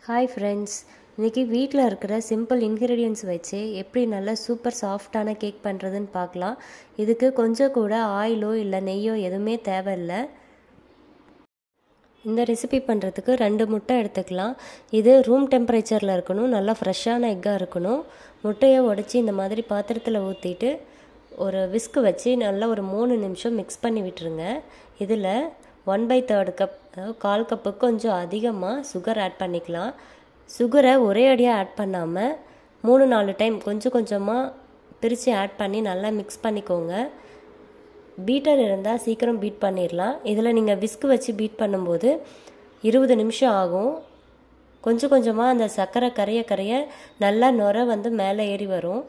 hi friends இன்றைக்கி வீட்டில் இருக்கிற சிம்பிள் இன்க்ரீடியன்ஸ் வச்சு எப்படி நல்லா சூப்பர் சாஃப்டான கேக் பண்ணுறதுன்னு பார்க்கலாம் இதுக்கு கொஞ்சம் கூட ஆயிலோ இல்லை நெய்யோ எதுவுமே தேவையில்லை இந்த ரெசிபி பண்ணுறதுக்கு ரெண்டு முட்டை எடுத்துக்கலாம் இது ரூம் டெம்பரேச்சரில் இருக்கணும் நல்லா ஃப்ரெஷ்ஷான எக்காக இருக்கணும் முட்டையை உடச்சி இந்த மாதிரி பாத்திரத்தில் ஊற்றிட்டு ஒரு விஸ்கு வச்சு நல்லா ஒரு மூணு நிமிஷம் மிக்ஸ் பண்ணி விட்டுருங்க இதில் ஒன் பை தேர்டு கப் கால் கப்புக்கு கொஞ்சம் அதிகமாக சுகர் ஆட் பண்ணிக்கலாம் சுகரை ஒரே அடியாக ஆட் பண்ணாமல் மூணு நாலு டைம் கொஞ்சம் கொஞ்சமாக பிரித்து ஆட் பண்ணி நல்லா மிக்ஸ் பண்ணிக்கோங்க பீட்டர் இருந்தால் சீக்கிரம் பீட் பண்ணிடலாம் இதில் நீங்கள் விஸ்கு வச்சு பீட் பண்ணும்போது இருபது நிமிஷம் ஆகும் கொஞ்சம் கொஞ்சமாக அந்த சர்க்கரை கரைய கரைய நல்லா நுர வந்து மேலே ஏறி வரும்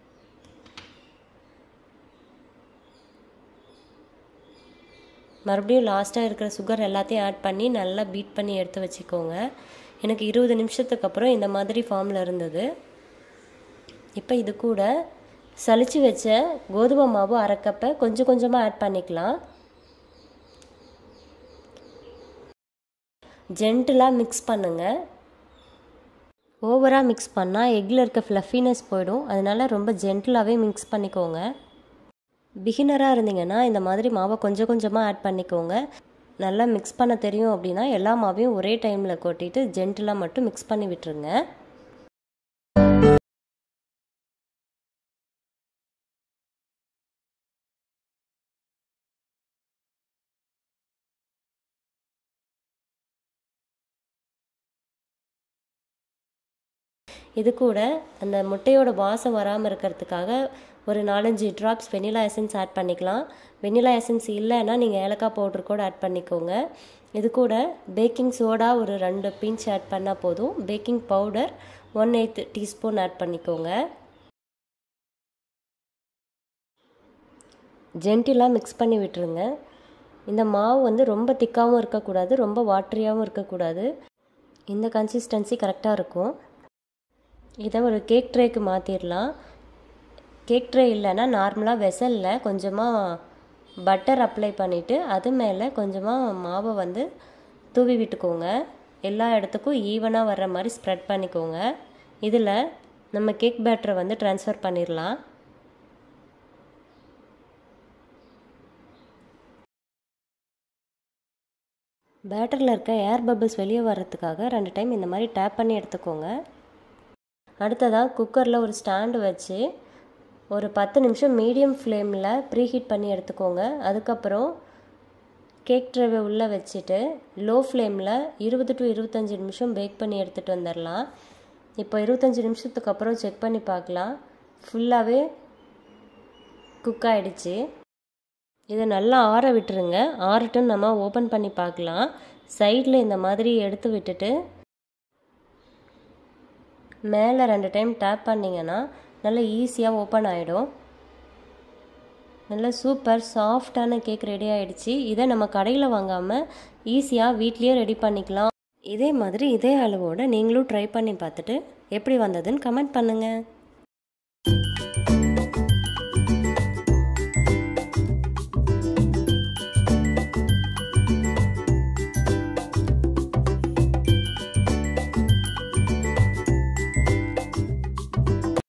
மறுபடியும் லாஸ்ட்டாக இருக்கிற சுகர் எல்லாத்தையும் ஆட் பண்ணி நல்லா பீட் பண்ணி எடுத்து வச்சுக்கோங்க எனக்கு இருபது நிமிஷத்துக்கு அப்புறம் இந்த மாதிரி ஃபார்மில் இருந்தது இப்போ இது கூட சளிச்சு வச்ச கோதுமை மாவு அரைக்கப்பை கொஞ்சம் கொஞ்சமாக ஆட் பண்ணிக்கலாம் ஜென்டிலாக மிக்ஸ் பண்ணுங்கள் ஓவராக மிக்ஸ் பண்ணால் எக்கில் இருக்க ஃப்ளஃபினஸ் போயிடும் அதனால் ரொம்ப ஜென்டிலாகவே மிக்ஸ் பண்ணிக்கோங்க பிகினராக இருந்தீங்கன்னா இந்த மாதிரி மாவை கொஞ்சம் கொஞ்சமாக ஆட் பண்ணிக்கோங்க நல்லா மிக்ஸ் பண்ண தெரியும் அப்படின்னா எல்லா மாவையும் ஒரே டைமில் கொட்டிட்டு ஜென்டிலாக மட்டும் மிக்ஸ் பண்ணி விட்டுருங்க இது கூட அந்த முட்டையோட வாசம் வராமல் இருக்கிறதுக்காக ஒரு நாலஞ்சு ட்ராப்ஸ் வெனிலா எசன்ஸ் ஆட் பண்ணிக்கலாம் வெனிலா எசன்ஸ் இல்லைன்னா நீங்கள் ஏலக்காய் பவுடர் கூட ஆட் பண்ணிக்கோங்க இது கூட பேக்கிங் சோடா ஒரு ரெண்டு பிஞ்ச் ஆட் பண்ணால் போதும் baking powder one eighth teaspoon add பண்ணிக்கோங்க ஜென்டிலாக மிக்ஸ் பண்ணி விட்டுருங்க இந்த மாவு வந்து ரொம்ப திக்காகவும் இருக்கக்கூடாது ரொம்ப வாட்டரியாகவும் இருக்கக்கூடாது இந்த கன்சிஸ்டன்சி கரெக்டாக இருக்கும் இதை ஒரு கேக் ட்ரேக்கு மாற்றிடலாம் கேக் ட்ரே இல்லைன்னா நார்மலாக வெசலில் கொஞ்சமாக பட்டர் அப்ளை பண்ணிவிட்டு அது மேலே கொஞ்சமாக மாவை வந்து தூவி விட்டுக்கோங்க எல்லா இடத்துக்கும் ஈவனாக வர்ற மாதிரி ஸ்ப்ரெட் பண்ணிக்கோங்க இதில் நம்ம கேக் பேட்டரை வந்து ட்ரான்ஸ்ஃபர் பண்ணிடலாம் பேட்டரில் இருக்க ஏர் பபிள்ஸ் வெளியே வர்றதுக்காக ரெண்டு டைம் இந்த மாதிரி டேப் பண்ணி எடுத்துக்கோங்க அடுத்ததாக குக்கரில் ஒரு ஸ்டாண்டு வச்சு ஒரு பத்து நிமிஷம் மீடியம் ஃப்ளேமில் ப்ரீஹீட் பண்ணி எடுத்துக்கோங்க அதுக்கப்புறம் கேக் ட்ரேவை உள்ளே வச்சுட்டு லோ ஃப்ளேமில் இருபது டு இருபத்தஞ்சி நிமிஷம் பேக் பண்ணி எடுத்துகிட்டு வந்துடலாம் இப்போ இருபத்தஞ்சி நிமிஷத்துக்கு அப்புறம் செக் பண்ணி பார்க்கலாம் ஃபுல்லாகவே குக் ஆகிடுச்சு இதை நல்லா ஆற விட்டுருங்க ஆறட்டும் நம்ம ஓப்பன் பண்ணி பார்க்கலாம் சைடில் இந்த மாதிரி எடுத்து விட்டுட்டு மேலே ரெண்டு டைம் டேப் பண்ணிங்கன்னா நல்லா ஈஸியாக ஓப்பன் ஆகிடும் நல்ல சூப்பர் சாஃப்டான கேக் ரெடி ஆகிடுச்சு இதை நம்ம கடையில் வாங்காமல் ஈஸியாக வீட்லேயே ரெடி பண்ணிக்கலாம் இதே மாதிரி இதே அளவோடு நீங்களும் ட்ரை பண்ணி பார்த்துட்டு எப்படி வந்ததுன்னு கமெண்ட் பண்ணுங்கள்